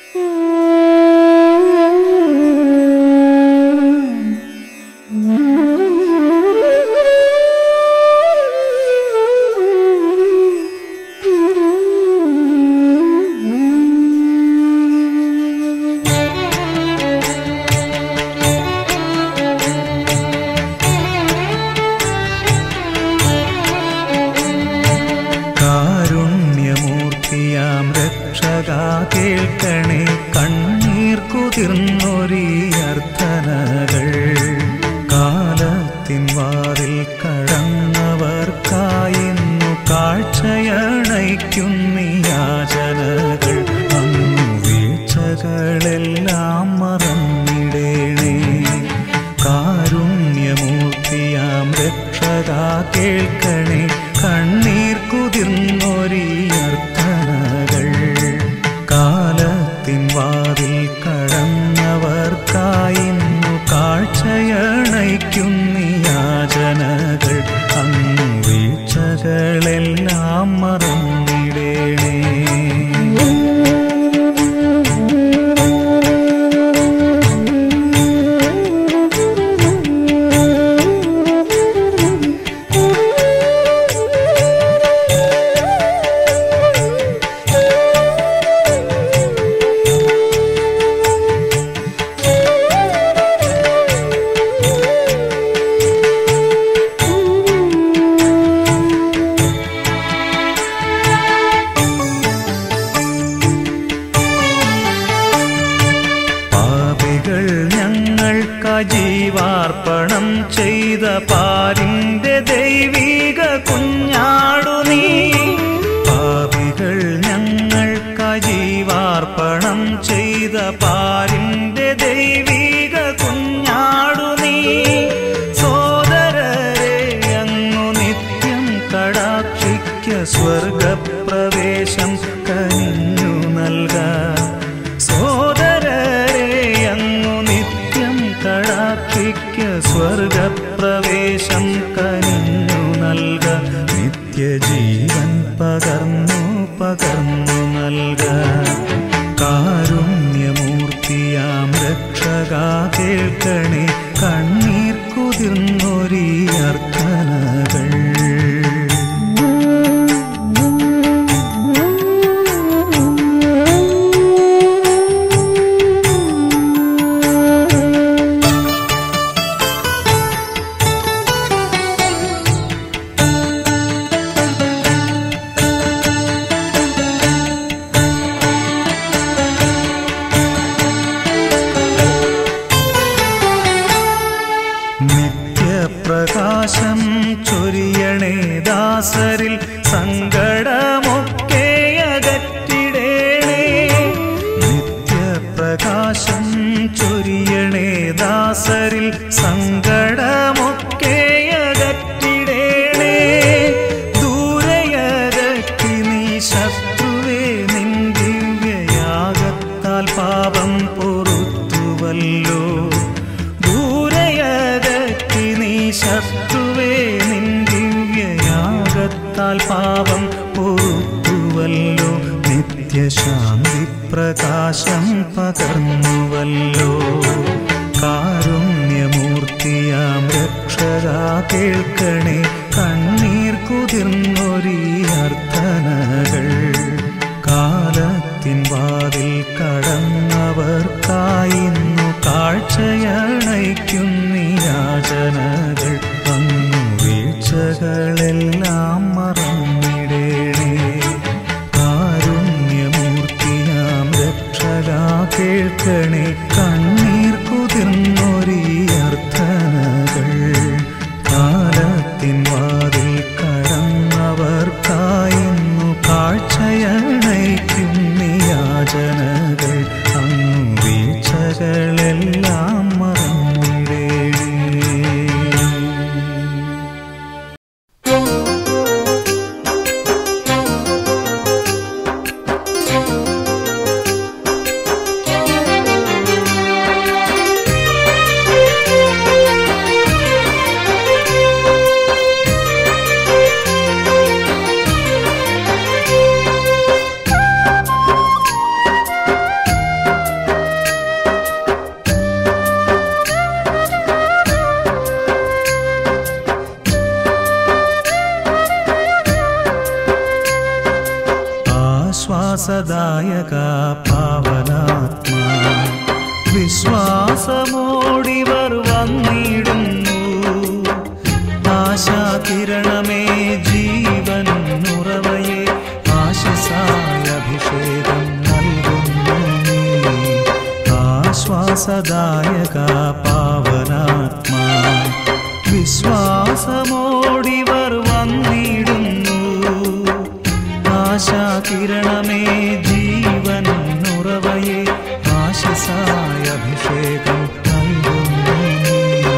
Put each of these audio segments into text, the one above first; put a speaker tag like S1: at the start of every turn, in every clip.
S1: കാരുണ്യമൂർത്തിയാം രക്ഷക കേൾക്കണേ കണ്ണീർ കുതിർന്നൊരീ അർത്ഥനകൾ കാലത്തിൻ വാതിൽ കടന്നവർക്കായിന്നു കാഴ്ചയണയ്ക്കുന്നീ യാചനകൾ അന്നു വീഴ്ചകളെല്ലാം മറന്നിടേണേ കാരുണ്യമൂർത്തിയാം രക്ഷക കേൾക്കണേ കണ്ണീർ കുതിർന്നൊരീ അർത്ഥനകൾ കാലത്തിൻ വാതിൽ കടന്നവർക്കായിന്നു കാഴ്ചയണയ്ക്കുന്നീ യാചനകൾ അങ്ങു വീഴ്ചകളെല്ലാം മറന്നിടേണേ പാപികൾ ഞങ്ങൾക്ക് ജീവാർപ്പണം ചെയ്ത പാരിന്റെ ദൈവിക കുഞ്ഞാടു നീ പാപികൾ ഞങ്ങൾക്ക് ജീവാർപ്പണം ചെയ്ത പാരിന്റെ ദൈവിക കുഞ്ഞാടു നീ സോദരരെ അങ്ങു നിത്യം കടാക്ഷിക്ക സ്വർഗപ്രവേശം കനിഞ്ഞു നൽകാം സോദരരെ അങ്ങു നിത്യം കടാക്ഷിക്ക സ്വർഗപ്രവേശം കനിഞ്ഞു നൽക നിത്യജീവൻ പകർന്നു പകർന്നു നൽക കാരുണ്യമൂർത്തിയാം രക്ഷക കേൾക്കണേ കണ്ണീർ കുതിർന്നൊരീ അർത്ഥനകൾ നിത്യപ്രകാശം ചൊരിയണേ ദാസരിൽ സങ്കടമൊക്കെ അകറ്റിടേണേ നിത്യപ്രകാശം ചൊരിയണേ ദാസരിൽ സങ്കടമൊക്കെ അകറ്റിടേണേ ദൂരയകറ്റി നീ ശത്രുവേ നിൻ ദിവ്യയാഗത്താൽ പാപം പൊറുത്തുവല്ലോ ദൂരയകറ്റി നീ ശത്രുവേ നിൻ ദിവ്യയാഗത്താൽ പാപം പൊറുത്തുവല്ലോ നിത്യശാന്തി പ്രകാശം പകർന്നുവല്ലോ കാരുണ്യമൂർത്തിയാം രക്ഷക കേൾക്കണേ കണ്ണീർ കുതിർന്നൊരീ അർത്ഥനകൾ കാലത്തിൻ വാതിൽ കടന്നവർക്കായിന്നു കാഴ്ചയണയ്ക്കുന്നീ യാചനകൾ അങ്ങു വീഴ്ചകളെല്ലാം മറന്നിടേണേ കാരുണ്യമൂർത്തിയാം രക്ഷക കേൾക്കണേ കണ്ണീർ കുതിർന്നൊരീ അർത്ഥനകൾ കാലത്തിൻ വാതിൽ കടന്നവർക്കായിന്നു കാഴ്ചയണയ്ക്കുന്നീ യാചനകൾ അങ്ങു വീഴ്ചകളെല്ലാം മറന്നിടേണേ
S2: ും
S1: ആശ്വാസദായക പാവനാത്മാ വിശ്വാസമോടിവർ വന്നിടുന്നു ആശാകിരണമേ ജീവൻ ഉറവയെ ആശസായ അഭിഷേകം നൽകുന്നു നീ. ആശ്വാസദായക പാവനാത്മാ വിശ്വാസമോടിവർ വന്നിടുന്നു ആശാകിരണമേ ജീവൻ ഉറവയെ ആശസായ അഭിഷേകം നൽകുന്നു നീ.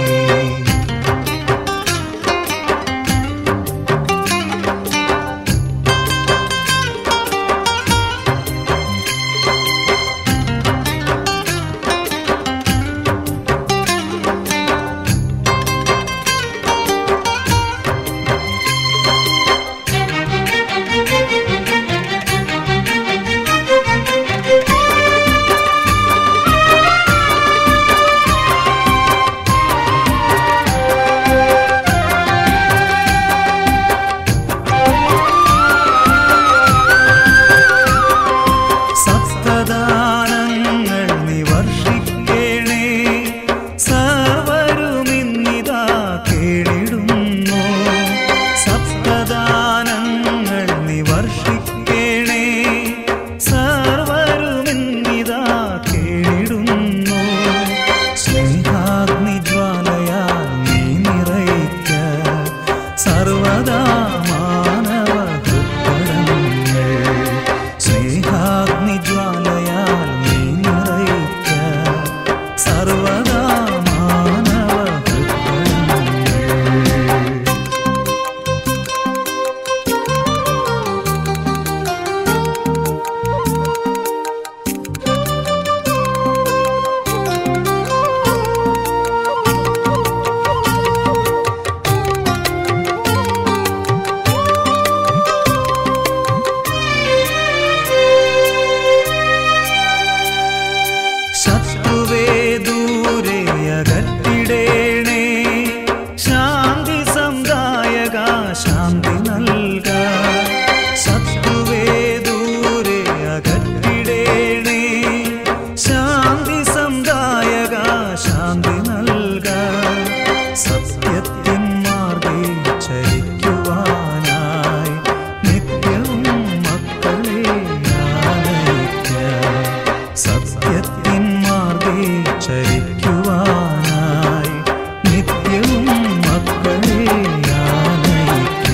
S1: സപ്തദാനങ്ങൾ നിവർഷിക്കേണേ സർവരുമിന്നിതാ കേളിടുന്നു സപ്തദാനങ്ങൾ നിവർഷിക്കേണേ സർവരുമിന്നിതാ കേളിടുന്നു സ്നേഹാഗ്നിജ്വാലയാൽ നീ നിറയ്ക്ക സർവദാ മാനവ ഹൃദയങ്ങൾ സ്നേഹാഗ്നിജ്വാലയാൽ നീ നിറയ്ക്ക സർവദാ മാനവ ഹൃദയങ്ങൾ ശത്രുവേ ദൂരെ അകറ്റിടേണേ ശാന്തി സംദായക ശാന്തി നൽക ശത്രുവേ ദൂരെ അകറ്റിടേണേ ശാന്തി സംദായക ശാന്തി നൽക സത്യത്തിൻ മാർഗേ ചരിക്കുവാനായി നിത്യവും മക്കളെ ആനയിക്ക സത്യത്തിൻ മാർഗേ ചരിക്കുവാനായി നിത്യവും മക്കളെ ആനയിക്ക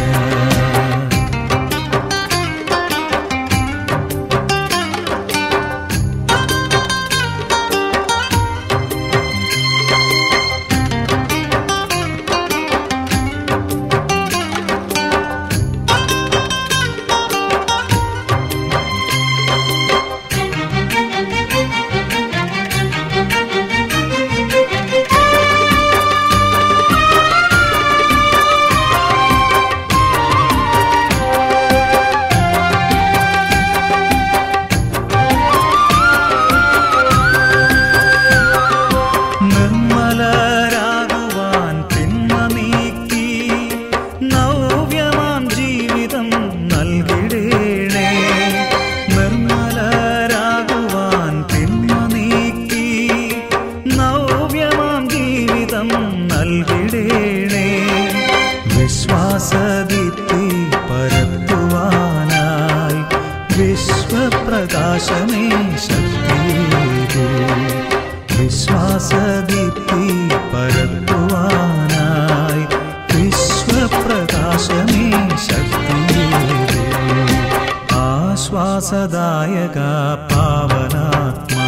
S1: നിർമ്മലരാകുവാൻ തിന്മ നീക്കി നവ്യമാം ജീവിതം നൽകിടേണേ നിർമ്മലരാകുവാൻ തിന്മ നീക്കി നവ്യമാം ജീവിതം നൽകിടേണേ വിശ്വാസദീപ്തി പരത്തുവാനായി വിശ്വപ്രകാശമേ ശക്തിയേകൂ വിശ്വാസദീപ്തി പരത്തുവാനായി വിശ്വപ്രകാശമേ ശക്തിയേകൂ ആശ്വാസദായക പാവനാത്മാ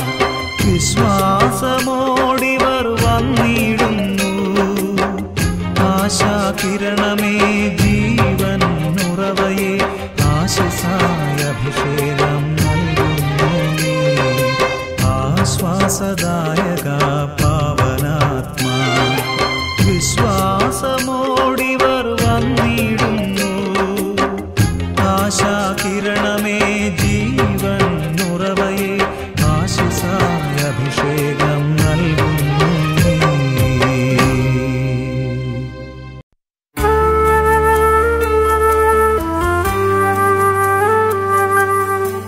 S1: വിശ്വാസമോടിവർ വന്നിടുന്നു ആശാകിരണമേ ജീവൻ ഉറവയെ ആശസായ അഭിഷേകം നൽകുന്നു നീ. ആശ്വാസദായക പാവനാത്മാ വിശ്വാസമോടിവർ വന്നിടുന്നു ആശാകിരണമേ ജീവൻ ഉറവയെ ആശിസായ അഭിഷേകം നൽകുന്നു നീ.
S2: Thank you.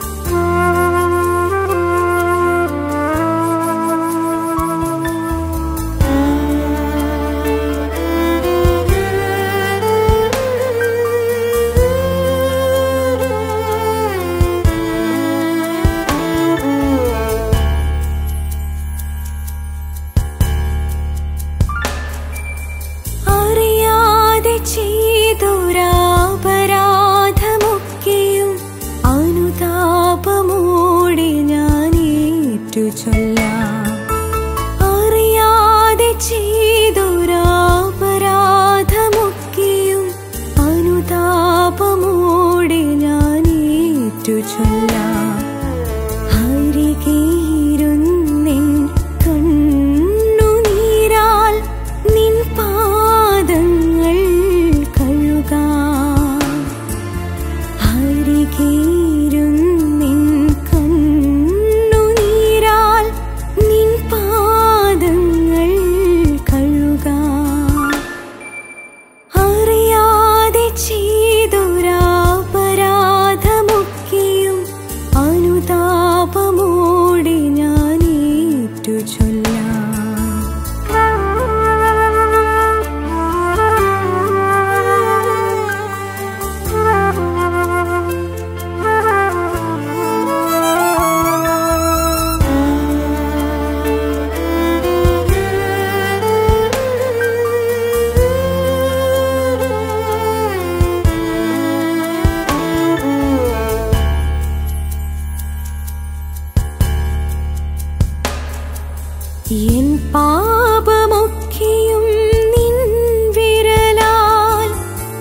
S2: എൻ പാപമൊക്കെയും നിൻ വിരലാൽ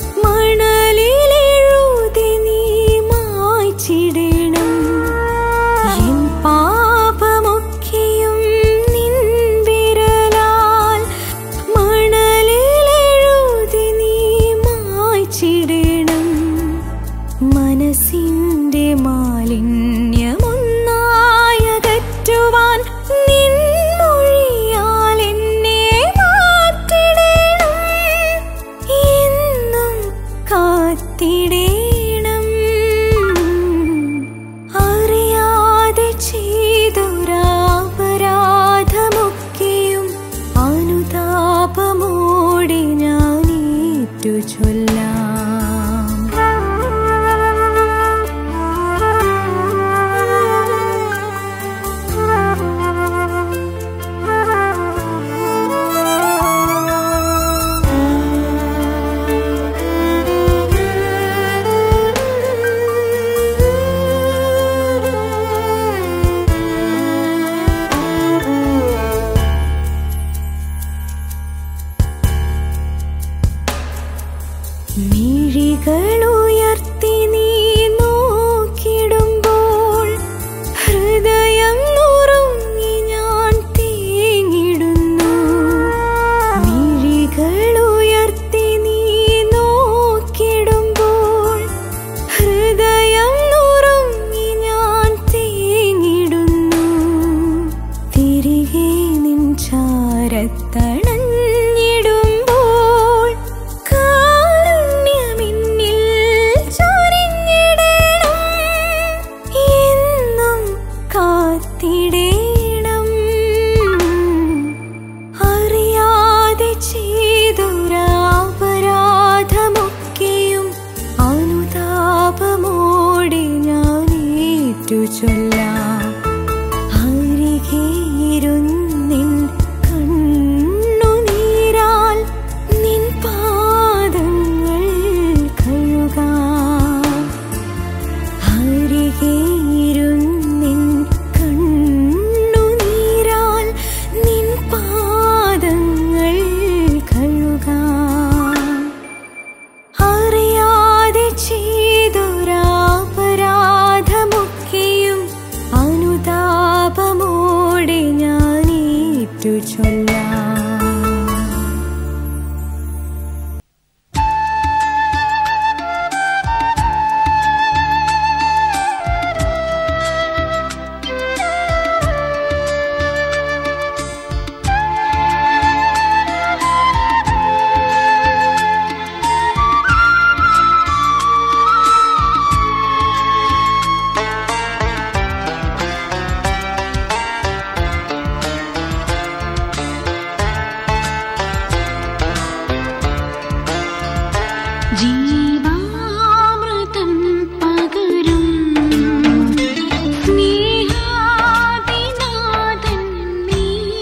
S2: മണലിലെഴുതി നീ മായ്ച്ചിടണം എൻ പാപമൊക്കെയും നിൻ വിരലാൽ മണലിലെഴുതി നീ മായ്ച്ചിടണം മനസ്സിന്റെ മാലിന്യമൊന്നായകറ്റുവാൻ നിൻ മൊഴിയാൽ എന്നെ മാറ്റിടണം എന്നും കാത്തിടേണം അറിയാതെ ചെയ്തൊരാപരാധമൊക്കെയും അനുതാപമോടെ ഞാൻ ഏറ്റു മിഴികളുയർത്തി നീ നോക്കിടുമ്പോൾ ഹൃദയം നുറുങ്ങി ഞാൻ തേങ്ങിടുന്നു മിഴികളുയർത്തി നീ നോക്കിടുമ്പോൾ ഹൃദയം നുറുങ്ങി ഞാൻ തേങ്ങിടുന്നു തിരികെ നിൻ ചാരത്തണഞ്ഞിടുമ്പോൾ കാരുണ്യമിന്നിൽ ചൊരിഞ്ഞിടണം എന്നും കാത്തിടേണം അറിയാതെ ചെയ്തൊരാപരാധമൊക്കെയും അനുതാപമോടെ ഞാൻ ഏറ്റു ചൊല്ലാം അരികെയിരുന്നിൻ കണ്ണുനീരാൽ നിൻ പാദങ്ങൾ കഴുകാം അരികെയിരുന്നിൻ കണ്ണുനീരാൽ നിൻ പാദങ്ങൾ കഴുകാം അറിയാതെ ചെയ്തൊരാപരാധമൊക്കെയും അനുതാപമോടെ ഞാൻ ഏറ്റു ചൊല്ലാം ജീവാമൃതം പകരും സ്നേഹാദിനാഥൻ നീ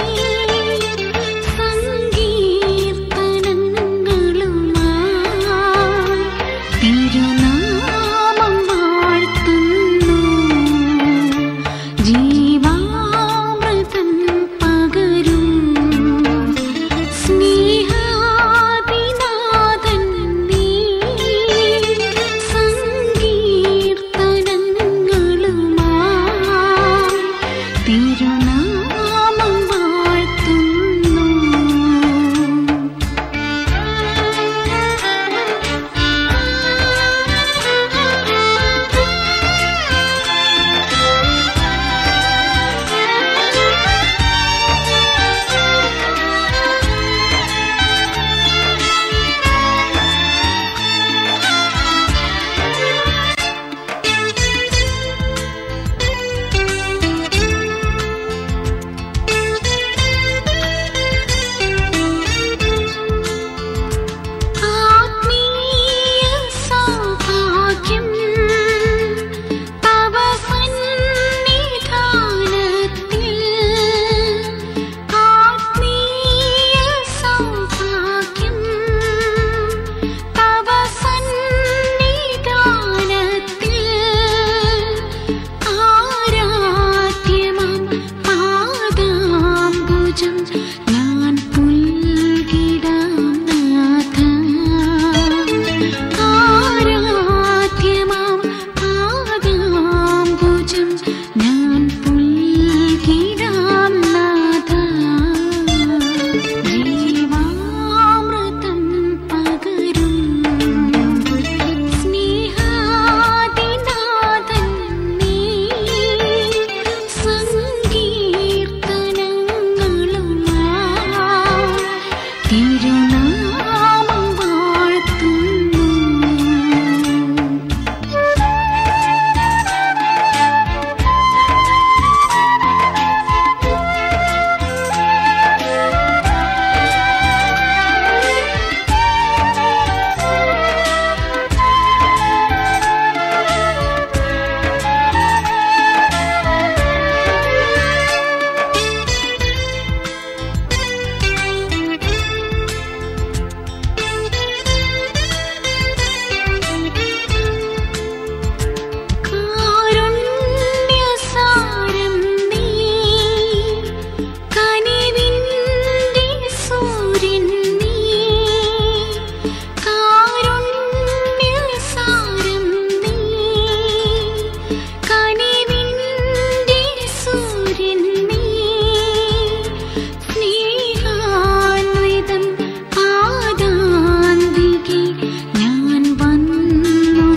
S2: സങ്കീർത്തനങ്ങളുമായി തിരുനാമം വാഴ്ത്തുന്നു ജീവാമൃതം പകരും സ്നേഹാദിനാഥൻ നീ സങ്കീർത്തനങ്ങളുമായി തിരുനാമം വാഴ്ത്തുന്നു ഞാൻ പുൽകിടാം നാഥ ആരാധ്യമാം പാദാംബുജം ഞാൻ പുൽകിടാം നാഥ ജീവാമൃതം പകരും സ്നേഹാദിനാഥൻ നീ സങ്കീർത്തനങ്ങളുമായി തിരുനാമം വാഴ്ത്തുന്നു കാരുണ്യസാരം നീ കനിവിൻ്റെ സൂര്യൻ നീ കാരുണ്യസാരം നീ കനിവിൻ്റെ സൂര്യൻ നീ സ്നേഹാന്വിതം പാദാന്തികെ ഞാൻ വന്നു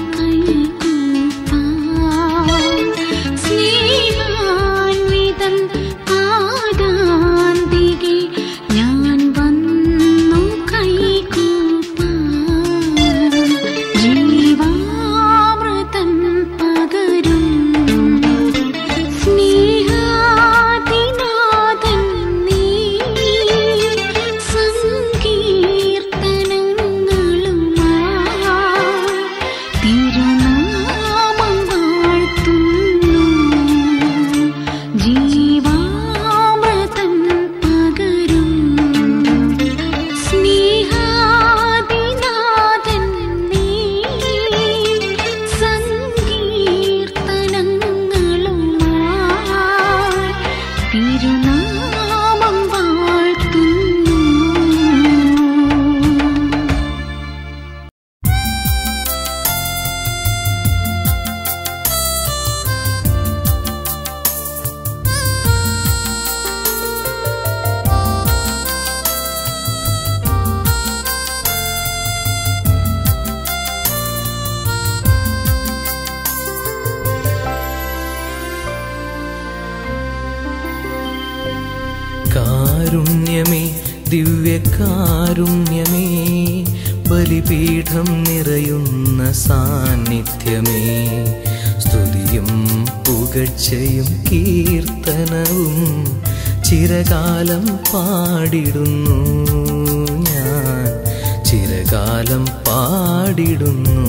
S2: കൈകൂപ്പാം സ്നേഹാന്വിതം പാദാന്തികെ ഞാൻ വന്നു കൈകൂപ്പാം ജീവാമൃതം പകരും സ്നേഹാതിനാഥൻ നീ സങ്കീർത്തനങ്ങളുമായി തിരുനാമം വാഴ്ത്തുന്നു ജീവാമൃതം പകരും സ്നേഹാതിനാഥൻ നീ സങ്കീർത്തനങ്ങളുമായി തിരുനാമം വാഴ്ത്തുന്നു
S1: കാരുണ്യമേ ദിവ്യകാരുണ്യമേ ബലിപീഠം നിറയുന്ന സാന്നിധ്യമേ സ്തുതിയും പുകഴ്ചയും കീർത്തനവും ചിരകാലം പാടിടുന്നു ഞാൻ ചിരകാലം പാടിടുന്നു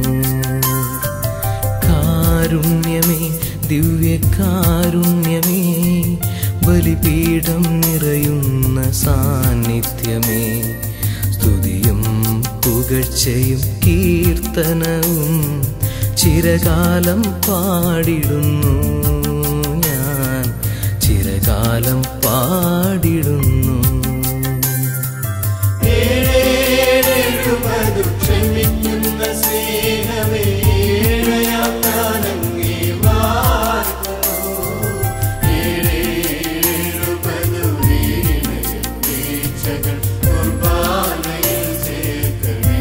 S1: കാരുണ്യമേ ദിവ്യകാരുണ്യമേ ബലിപീഠം നിറയുന്ന സാന്നിധ്യമേ സ്തുതിയും പുകഴ്ചയും കീർത്തനവും ചിരകാലം പാടിടുന്നു ഞാൻ ചിരകാലം പാടിടുന്നു
S3: ക്ഷമിക്കുന്ന സ്നേഹമേ ഏഴയാം ഞാനങ്ങേ വാഴ്ത്തുന്നു. ഏഴേഴുപത് വീണയും വീഴ്ചകൾ കുർബാനയിൽ ചേർക്കണേ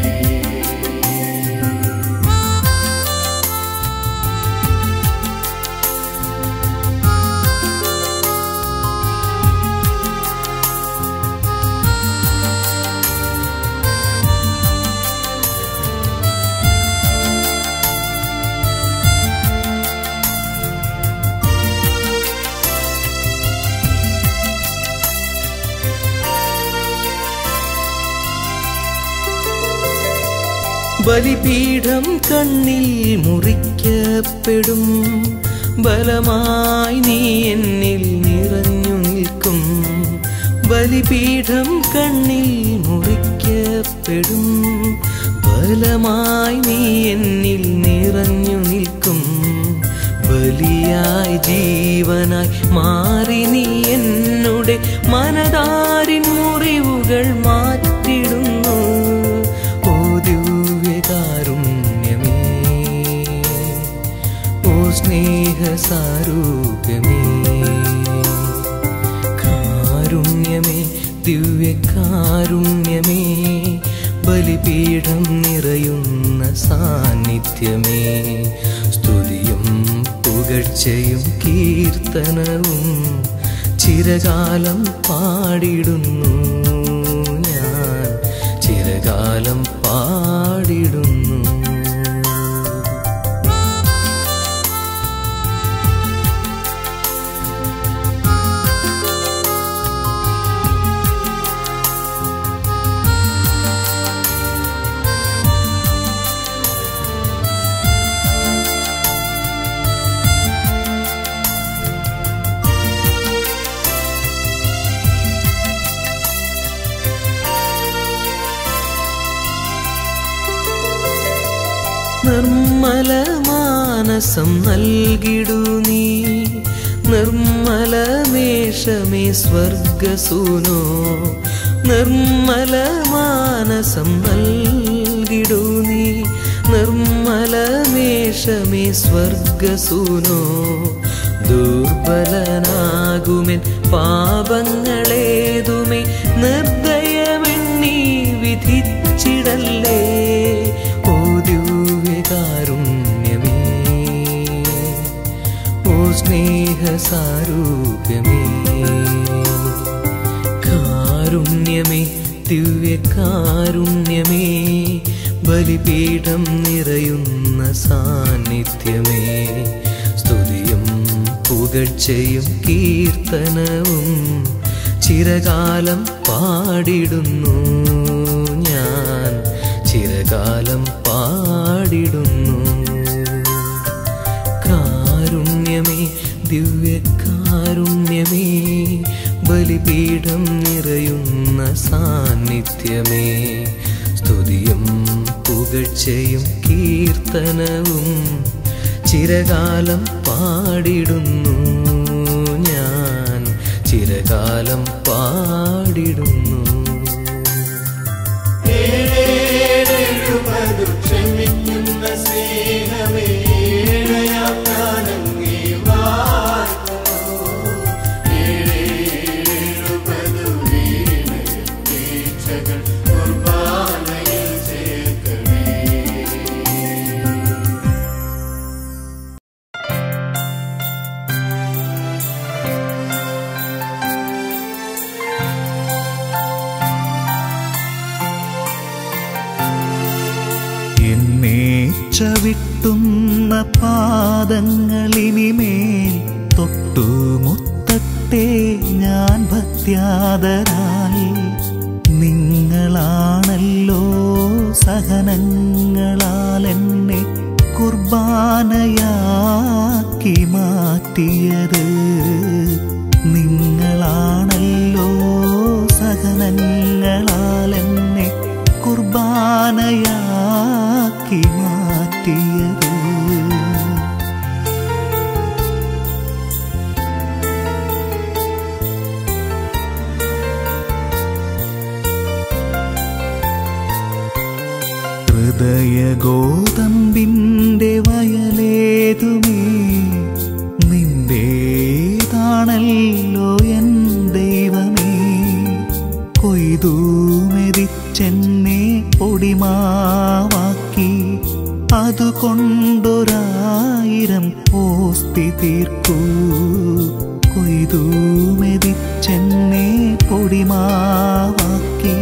S1: ബലിപീഠം കണ്ണിൽ മുറിക്കപ്പെടും ബലമായി നീ എന്നിൽ നിറഞ്ഞു നിൽക്കും ബലിപീഠം കണ്ണിൽ മുറിക്കപ്പെടും ബലമായി നീ എന്നിൽ നിറഞ്ഞു നിൽക്കും ബലിയായി ജീവനായി മാറി നീ എന്നുടെ മനതാ സ്നേഹസാരൂപ്യമേ കാരുണ്യമേ ദിവ്യകാരുണ്യമേ ബലിപീഠം നിറയുന്ന സാന്നിധ്യമേ സ്തുതിയും പുകഴ്ചയും കീർത്തനവും ചിരകാലം പാടിടുന്നു ഞാൻ ചിരകാലം പാടിടുന്നു നിർമ്മല മാനസം നൽകിടു നീ നിർമ്മലമേഷമേ സ്വർഗസൂനോ നിർമ്മല മാനസം നൽകിടു നീ നിർമ്മലമേഷമേ സ്വർഗസൂനോ ദുർബലനാകുമെൻ പാപങ്ങളേതുമേ നിർദ്ദയമെണ്ണി വിധിച്ചിടല്ലേ ഓ ദിവ്യകാരുണ്യമേ ഓ സ്നേഹസാരൂപ്യമേ കാരുണ്യമേ ദിവ്യകാരുണ്യമേ ബലിപീഠം നിറയുന്ന സാന്നിധ്യമേ സ്തുതിയും പുകഴ്ചയും കീർത്തനവും ചിരകാലം പാടിടുന്നു ഞാൻ ചിരകാലം പാടിടുന്നു കാരുണ്യമേ ദിവ്യകാരുണ്യമേ ബലിപീഠം നിറയുന്ന സാന്നിധ്യമേ സ്തുതിയും പുകഴ്ചയും കീർത്തനവും ചിരകാലം പാടിടുന്നു ഞാൻ ചിരകാലം പാടിടുന്നു
S3: ഏഴേഴെഴുപതു ക്ഷമിക്കുന്ന സ്നേഹമേ ഏഴയാം ഞാനങ്ങേ വാഴ്ത്തുന്നു. ഏഴേഴെഴുപതു വീണയും വീഴ്ചകൾ കുർബാനയിൽ ചേർക്കണേ
S4: എന്നെ ചവിട്ടുന്ന പാദങ്ങളിനിമേൽ തൊട്ടുമുത്തട്ടെ ഞാൻ ഭക്ത്യാദരായി നിങ്ങളാണല്ലോ സഹനങ്ങളാൽ എന്നെ കുർബാനയാക്കി മാറ്റിയത് നിങ്ങളാണല്ലോ സഹനങ്ങളാൽ എന്നെ കുർബാനയാക്കി മാറ്റിയത് ഹൃദയഗോതമ്പിൻ്റെ വയലേതുമേ നിന്റേതാണല്ലോ എൻ ദൈവമേ കൊയ്തു മെതിച്ചെന്നെ പൊടിമാവാക്കി അതുകൊണ്ടൊരായിരം പോസ്തി തീർക്കൂ കൊയ്തു മെതിച്ചെന്നെ പൊടിമാവാക്കി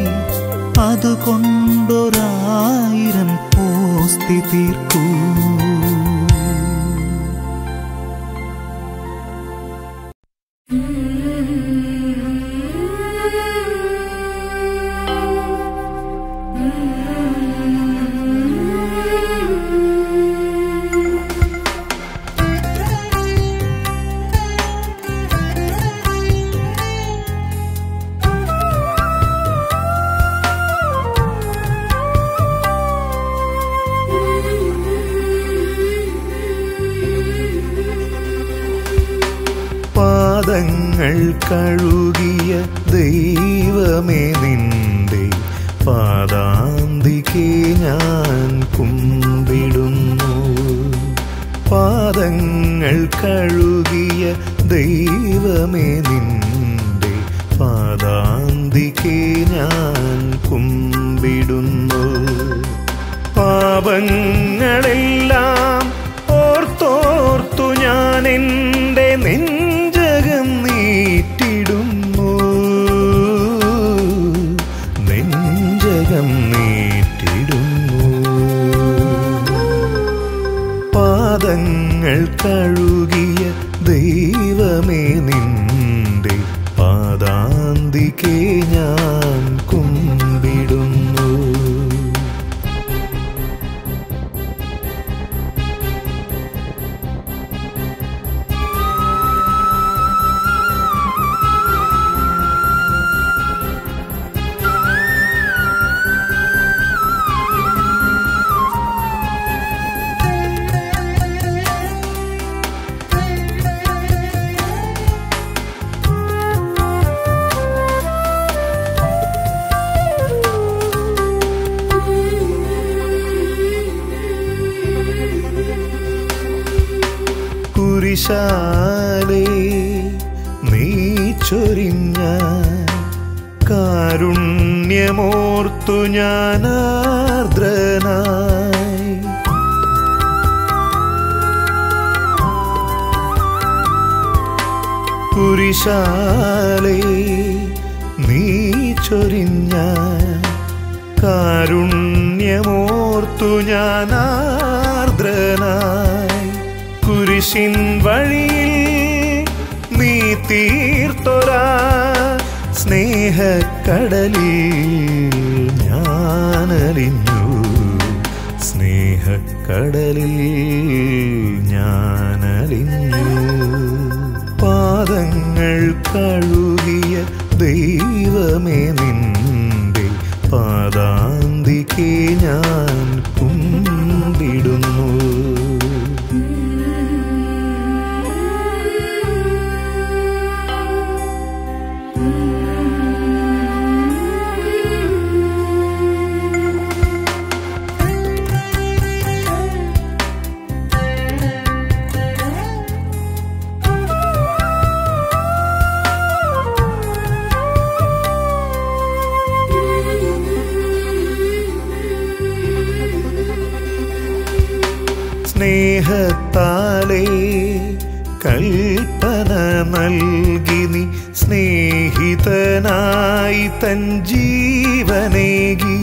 S4: അതുകൊണ്ടൊരായിരം പോസ്തി തീർക്കൂ
S5: പാദങ്ങൾ കഴുകിയ ദൈവമേ നിന്റെ പാദാന്തിക്ക് ഞാൻ കുമ്പിടുന്നു പാദങ്ങൾ കഴുകിയ ദൈവമേ നിന്റെ പാദാന്തികെ ഞാൻ കുമ്പിടുന്നു പാപങ്ങളെല്ലാം ഓർത്തോർത്തു ഞാൻ എൻ്റെ നെഞ്ചകം നീറ്റിടുന്നു നെഞ്ചകം നീറ്റിടുന്നു പാദങ്ങൾ കഴുകിയ ദൈവമേ നിന്റെ പാദാന്തികെ ഞാൻ കുമ്പിടുന്നു കുരിശാലേ നീ ചൊരിഞ്ഞ കാരുണ്യമോർത്തു ഞാൻ ആർദ്രനായി കുരിശാലേ നീ ചൊരിഞ്ഞ കാരുണ്യമോർത്തു ഞാൻ ആർദ്രനായി കുരിശിൻ വഴിയിൽ നീ തീർത്തൊരാ സ്നേഹക്കടലിൽ ഞാനലിഞ്ഞു സ്നേഹക്കടലിൽ ഞാനലിഞ്ഞു പാദങ്ങൾ കഴുകിയ ദൈവമേ നിന്റെ പാദാന്തികെ ഞാൻ കുമ്പിടുന്നു സ്നേഹത്താലേ കൽപ്പന നൽകി നീ സ്നേഹിതനായി തൻ ജീവനേകി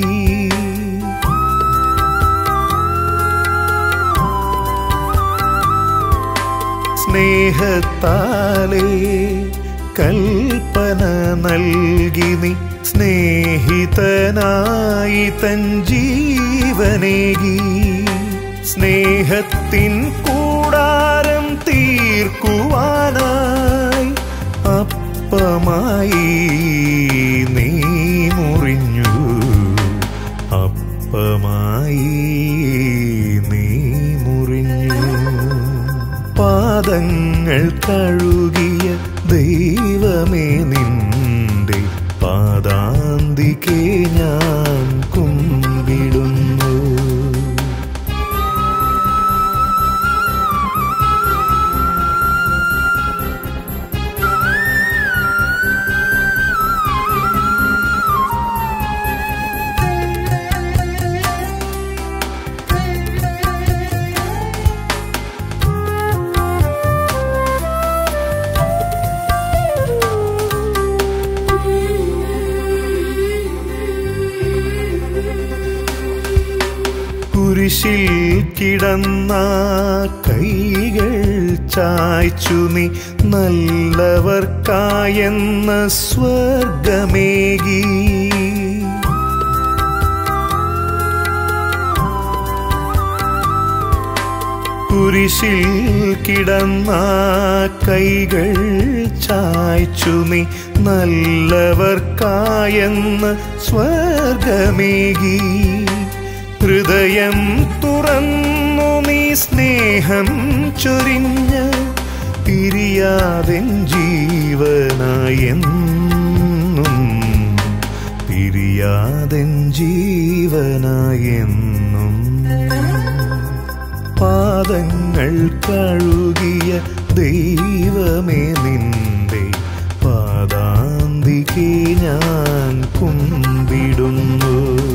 S5: സ്നേഹത്താലേ കൽപ്പന നൽകി നീ സ്നേഹിതനായി തൻ ജീവനേകി സ്നേഹത്തിൻ കൂടാരം തീർക്കുവാനായി അപ്പമായി നീ മുറിഞ്ഞു അപ്പമായി നീ മുറിഞ്ഞു പാദങ്ങൾ കഴുകിയ ദൈവമേ നിന്റെ പാദാന്തികെ ഞാൻ കുമ്പിടുന്നു കുരിശിൽ കിടന്ന കൈകൾ ചായ്ച്ചു നീ നല്ലവർക്കായെന്ന സ്വർഗമേകി കുരിശിൽ കിടന്ന കൈകൾ ചായ്ച്ചു നീ നല്ലവർക്കായെന്ന് സ്വർഗമേകി ഹൃദയം തുറന്നു നീ സ്നേഹം ചൊരിഞ്ഞ് പിരിയാതെൻ ജീവനായെന്നും പിരിയാതെൻ ജീവനായെന്നും പാ പാദങ്ങൾ കഴുകിയ ദൈവമേ നിന്റെ പാദാന്തികെ ഞാൻ കുമ്പിടുന്നു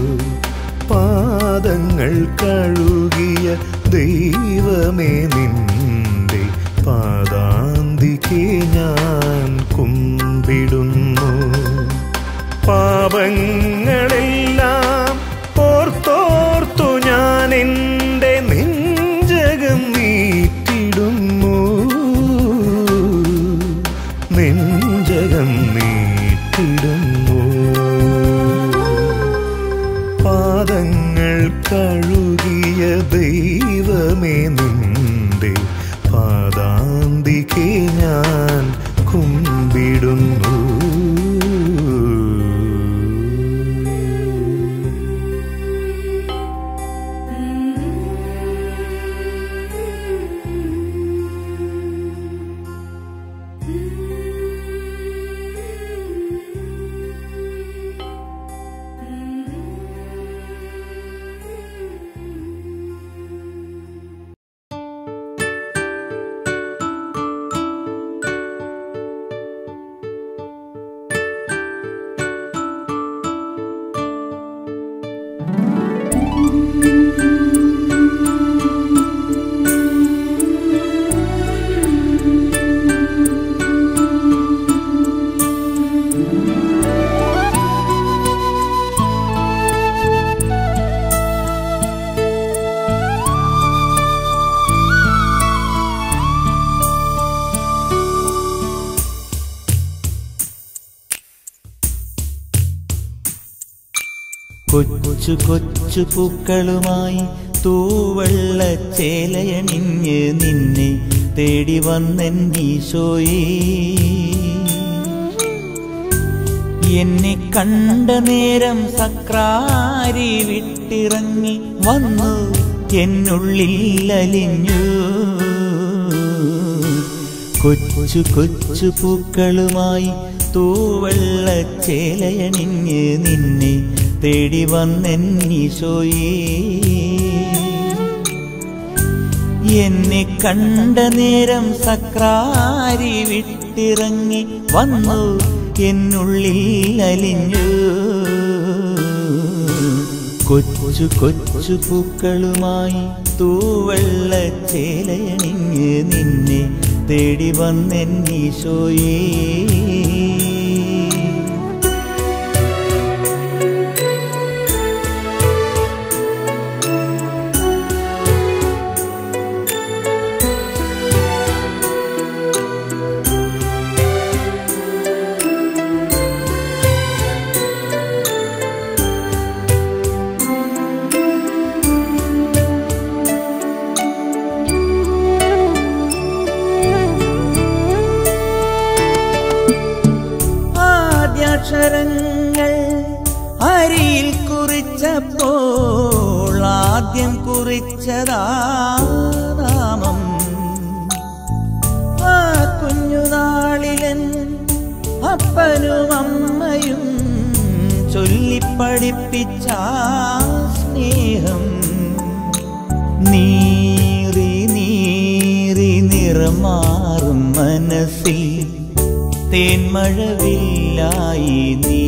S5: പാദങ്ങൾ കഴുകിയ ദൈവമേ നിന്റെ പാദാന്തികെ ഞാൻ കുമ്പിടുന്നു പാപങ്ങളെല്ലാം ഓർത്തോർത്തു ഞാൻ എൻ്റെ നെഞ്ചകം നീറ്റിടുന്നു നെഞ്ചകം നീട്ടിടുന്നു പാദങ്ങൾ കഴുകിയ ദൈവമേ നിന്റെ പാദാന്തികെ ഞാൻ കുമ്പിടുന്നു
S4: കൊച്ചു കൊച്ചു പൂക്കളുമായി തൂവെള്ള ചേലയണിഞ്ഞ് നിന്നെ തേടി വന്നെൻ ഈശോയേ എന്നെ കണ്ട നേരം സക്രാരി വിട്ടിറങ്ങി വന്നു എന്നുള്ളിൽ അലിഞ്ഞു കൊച്ചു കൊച്ചു പൂക്കളുമായി തൂവെള്ള ചേലയണിഞ്ഞ് നിന്നെ തേടി വന്നെൻ ഈശോയേ എന്നെ കണ്ട നേരം സക്രാരി വിട്ടിറങ്ങി വന്നു എന്നുള്ളിൽ അലിഞ്ഞു കൊച്ചു കൊച്ചു പൂക്കളുമായി തൂവെള്ള ചേലയണിഞ്ഞ് നിന്നെ തേടി വന്നെൻ ഈശോയേ ആദ്യാക്ഷരങ്ങൾ അരിയിൽ കുറിച്ചപ്പോൾ ആദ്യം കുറിച്ചതാ നാമം ആ കുഞ്ഞുനാളിലൻ അപ്പനും അമ്മയും ചൊല്ലിപ്പഠിപ്പിച്ച സ്നേഹം നീറി നീറി നിറമാറും മനസ്സിൽ തേന്മഴവില്ലായി നീ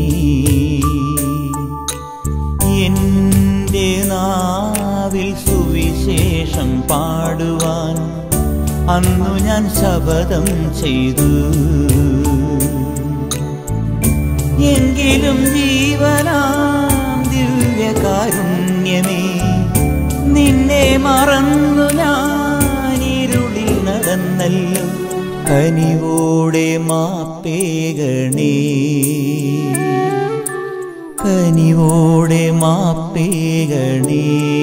S4: എന്റെ നാവിൽ സുവിശേഷം പാടുവാൻ അന്നു ഞാൻ ശപഥം ചെയ്തു എങ്കിലും ജീവനാം ദിവ്യകാരുണ്യമേ നിന്നെ മറന്നു ഞാൻ ഇരുളിൽ നടന്നല്ലോ കനിവോടെ മാപ്പേകണേ കനിവോടെ മാപ്പേകണേ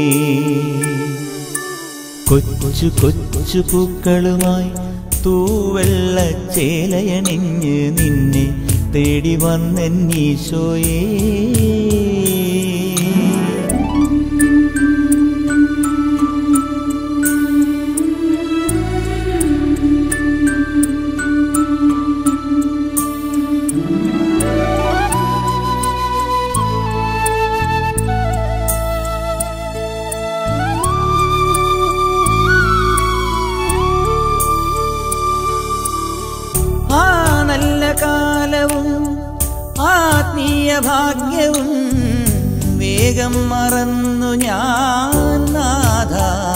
S4: കൊച്ചു കൊച്ചു പൂക്കളുമായി തൂവെള്ള ചേലയണിഞ്ഞ് നിന്നെ തേടി വന്നെന്നീശോയേ
S2: ആ
S4: കാലവും ആത്മീയ ഭാഗ്യവും വേഗം മറന്നു ഞാൻ നാഥ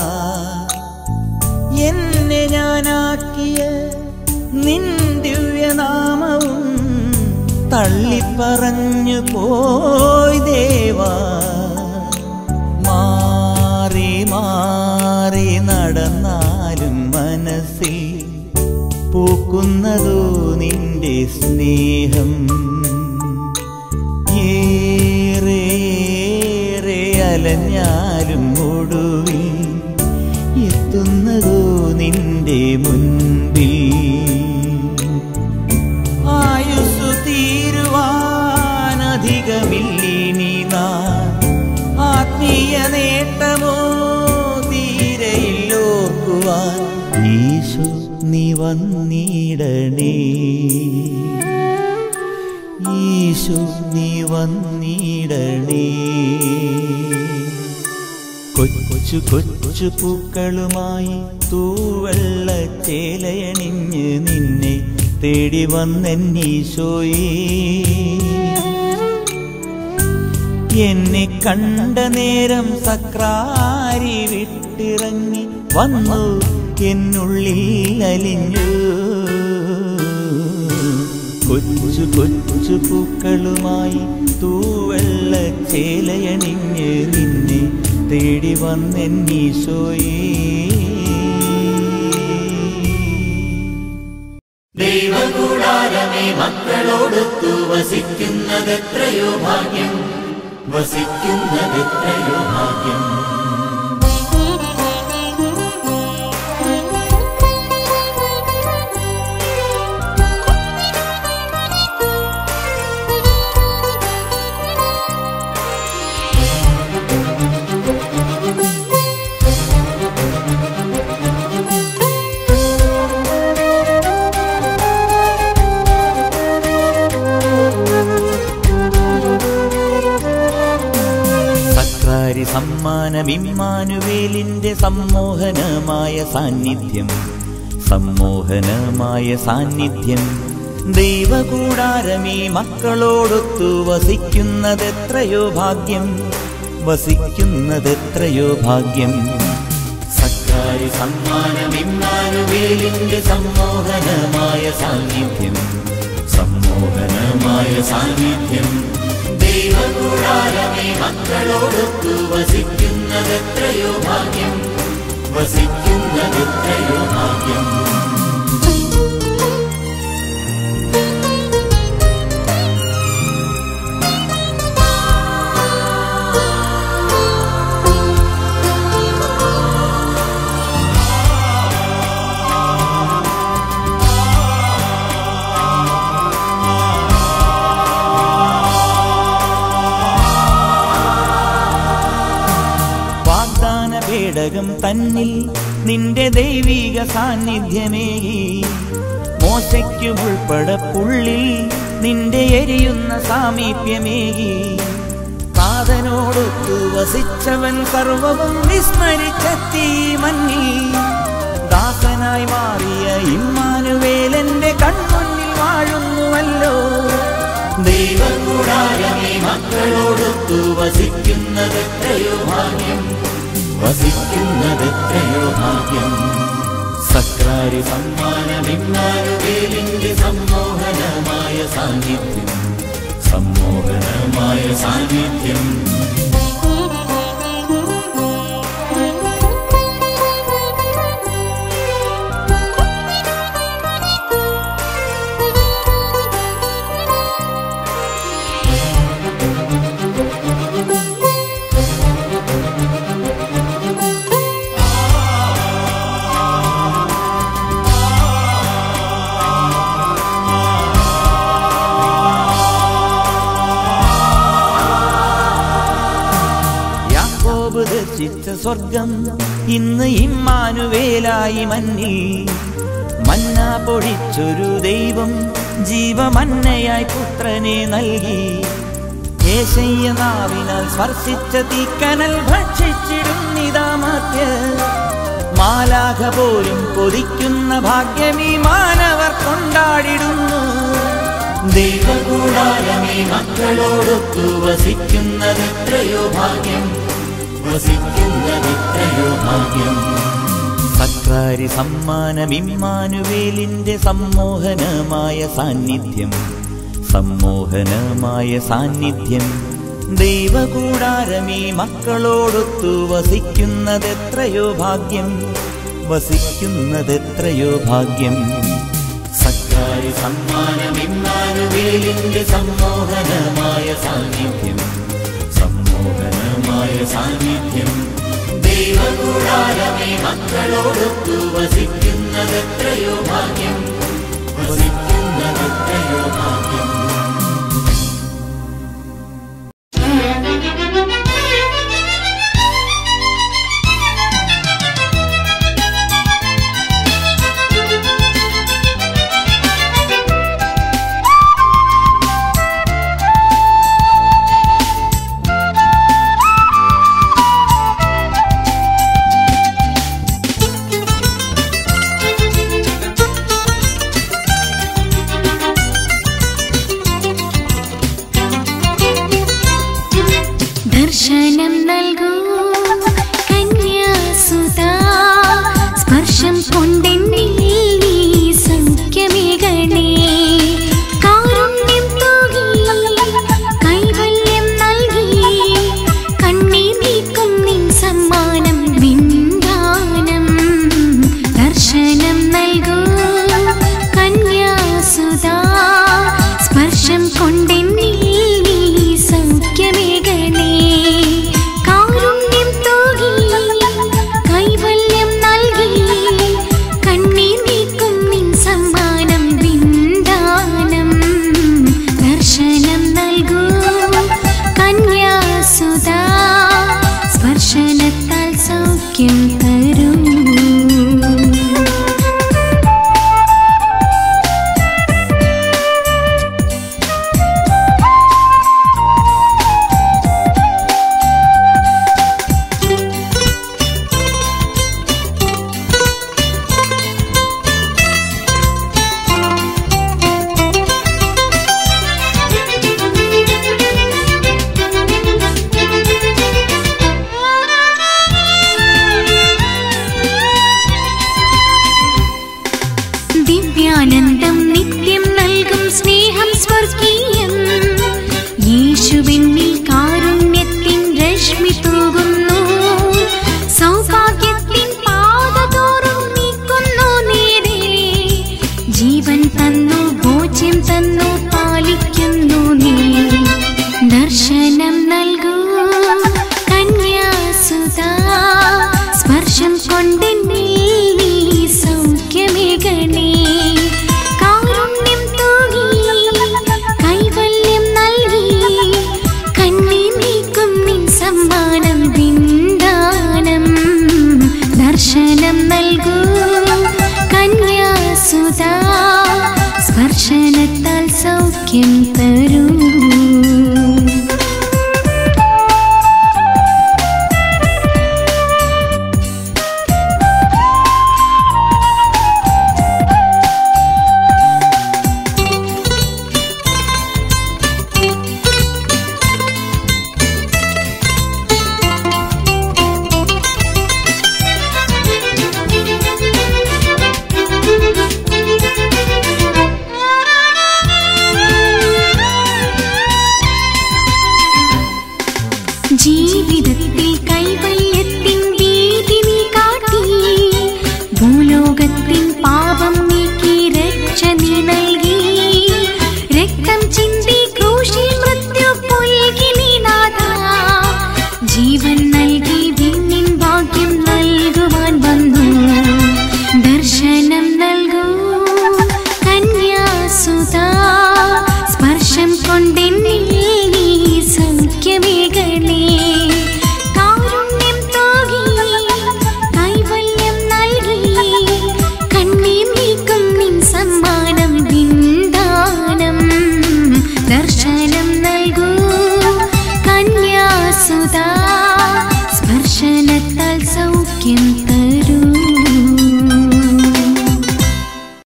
S4: എന്നെ ഞാനാക്കിയ നിൻ ദിവ്യനാമവും തള്ളിപ്പറഞ്ഞു പോയി ദേവാ മാറി മാറി നടന്നാലും മനസ്സിൽ പൂക്കുന്നതോ നിന്റെ സ്നേഹം ഏറെ ഏറെ അലഞ്ഞാലും ഒടുവിൽ എത്തുന്നതോ നിന്റെ മുൻപിൽ ആയുസ്സു തീരുവാനധികമില്ലിനി നാം ആത്മീയ നേട്ടമോ തീരയില്ലോർക്കുവാൻ ഈശോ നീ വന്നിടണേ ഈശോ നീ വന്നിടണേ കൊച്ചു കൊച്ചു പൂക്കളുമായി തൂവെള്ള ചേലയണിഞ്ഞ് നിന്നെ തേടി വന്നെന്നീശോയേ എന്നെ കണ്ട നേരം സക്രാരി വിട്ടിറങ്ങി വന്നു എന്നുള്ളിൽ അലിഞ്ഞു കൊച്ചു കൊച്ചു പൂക്കളുമായി തൂവെള്ള ചേലയണിഞ്ഞ് നിന്നെ തേടി വന്നെന്നീശോയേ
S3: ദൈവകൂടാരമേ മക്കളോടൊത്തു വസിക്കുന്നതെത്രയോ ഭാഗ്യം വസിക്കുന്നതെത്രയോ ഭാഗ്യം
S4: സക്രാരി സമ്മാനമിമ്മാനുവേലിന്റെ സമ്മോഹനമായ സാന്നിധ്യം സമ്മോഹനമായ സാന്നിധ്യം ദൈവകൂടാരമീ മക്കളോടൊത്തു വസിക്കുന്നതെത്രയോ ഭാഗ്യം വസിക്കുന്നതെത്രയോ ഭാഗ്യം സക്രാരി സമ്മാനമിമ്മാനുവേലിന്റെ സമ്മോഹനമായ സാന്നിധ്യം സമ്മോഹനമായ സാന്നിധ്യം
S3: ദൈവകൂടാരമേ മക്കളോടൊത്തു വസിക്കുന്നതെത്രയോ ഭാഗ്യം വസിക്കുന്നതെത്രയോ ഭാഗ്യം
S4: വാഗ്ദാന പേടകം തന്നിൽ നിന്റെ ദൈവിക സാന്നിധ്യമേകി മോശയ്ക്കും ഉൾപ്പെടപ്പുള്ളിൽ നിന്റെ എരിയുന്ന സാമീപ്യമേകി സാധനോടൊത്തു വസിച്ചവൻ സർവവും വിസ്മരിച്ചെത്തി മഞ്ഞി ദാസനായി മാറിയ ഇമ്മാനുവേലന്റെ കൺമുന്നിൽ വാഴുന്നുവല്ലോ
S3: ദൈവകൂടാരമേ മക്കളോടൊത്തു വസിക്കുന്നതെത്രയോ ഭാഗ്യം വസിക്കുന്നതെത്രയോ ഭാഗ്യം
S4: സക്രാരി
S3: സമ്മാനമിന്നാനുവേലിന്റെ സമ്മോഹനമായ സാന്നിധ്യം സമ്മോഹനമായ സാന്നിധ്യം
S4: യാക്കോബ് ദർശിച്ച സ്വർഗം ഇന്ന് ഇമ്മാനുവേലായി മഞ്ഞിൽ മന്ന പൊഴിച്ചൊരു ദൈവം ജീവമന്നയായി പുത്രനെ നൽകി ഏശയ്യ നാവിനാൽ സ്പർശിച്ച തീക്കനൽ ഭക്ഷിച്ചിടുന്നിതാമാത്യ മാലാഖ പോലും കൊതിക്കുന്ന ഭാഗ്യമീ മാനവർ കൊണ്ടാടിടുന്നു
S3: ദൈവകൂടാരമേ മക്കളോടൊത്തു വസിക്കുന്നതെത്രയോ ഭാഗ്യം വസിക്കുന്നതെത്രയോ ഭാഗ്യം
S4: സക്രാരി സമ്മാനം ഇമ്മാനുവേലിന്റെ സമ്മോഹനമായ സാന്നിധ്യം സമ്മോഹനമായ സാന്നിധ്യം ദൈവകൂടാരമീ മക്കളോടൊത്തു വസിക്കുന്നതെത്രയോ ഭാഗ്യം വസിക്കുന്നതെത്രയോ ഭാഗ്യം
S3: സക്കാരി സമ്മാനം ഇമ്മാനുവേലിന്റെ സമ്മോഹനമായ സാന്നിധ്യം സമ്മോഹനമായ സാന്നിധ്യം ദൈവകൂടാരമേ മക്കളോടൊത്തു വസിക്കുന്നതെത്രയോ ഭാഗ്യം വസിക്കുന്നതെത്രയോ ഭാഗ്യം
S2: ദർശനം നൽകൂ കന്യാസുതാ സ്പർശം കൊണ്ടെന്നിൽ നീ സൗഖ്യമേകണേ കാരുണ്യം തൂകി കൈവല്യം നൽകി കണ്ണീർ നീക്കും നിൻ സമ്മാനം വിന്ദാനം ദർശനം നൽകൂ കന്യാസുതാ സ്പർശം കൊണ്ടെന്നിൽ നീ സൗഖ്യമേകണേ കാരുണ്യം തൂകി കൈവല്യം നൽകി കണ്ണീർ നീക്കും നിൻ സമ്മാനം വിന്ദാനം ദർശനം നൽകൂ കന്യാസുതാ സ്പർശനത്താൽ സൗഖ്യം തരൂ ദിവ്യാനന്ദം നിത്യം നൽകും സ്നേഹം സ്വർഗീയം യേശുവിന്നിൽ കാരുണ്യത്തിൻ രശ്മി തൂകുന്നു സൗഭാഗ്യത്തിൻ പാതതോറും നീക്കുന്നു നേരെ ജീവൻ തന്നു ഭോജ്യം തന്നു പാലിക്കുന്നു നീ ദർശനം നൽകൂ കന്യാസുതാ സ്പർശം കൊണ്ടെന്നിൽ നീ സൗഖ്യമേകണേ കാരുണ്യം തൂകി കൈവല്യം നൽകി കണ്ണീർ നീക്കും നിൻ സമ്മാനം വിന്ദാനം ദർശനം നൽകൂ കന്യാസുതാ സ്പർശനത്താൽ സൗഖ്യം തരൂ